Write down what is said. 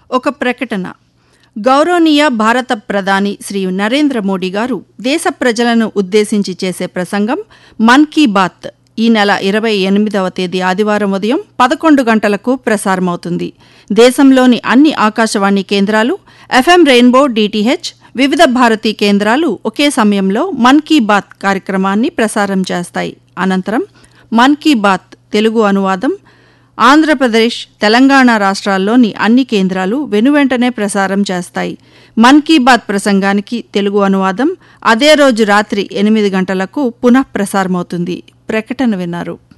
ఒక ప్రకటన గౌరవనీయ భారత ప్రధాని శ్రీ నరేంద్ర మోడీ గారు దేశ ప్రజలను ఉద్దేశించి చేసే ప్రసంగం మన్ కీ బాత్ ఈ నెల ఇరవై ఎనిమిదవ తేదీ ఆదివారం ఉదయం పదకొండు గంటలకు ప్రసారమవుతుంది దేశంలోని అన్ని ఆకాశవాణి కేంద్రాలు ఎఫ్ఎం రెయిన్బో డిటిహెచ్ వివిధ భారతీ కేంద్రాలు ఒకే సమయంలో మన్ కీ బాత్ కార్యక్రమాన్ని ప్రసారం చేస్తాయి అనంతరం మన్ కీ బాత్ తెలుగు అనువాదం ఆంధ్రప్రదేశ్ తెలంగాణ రాష్ట్రాల్లోని అన్ని కేంద్రాలు వెనువెంటనే ప్రసారం చేస్తాయి మన్ కీ బాత్ ప్రసంగానికి తెలుగు అనువాదం అదే రోజు రాత్రి ఎనిమిది గంటలకు పునః ప్రసారమవుతుంది ప్రకటన విన్నారు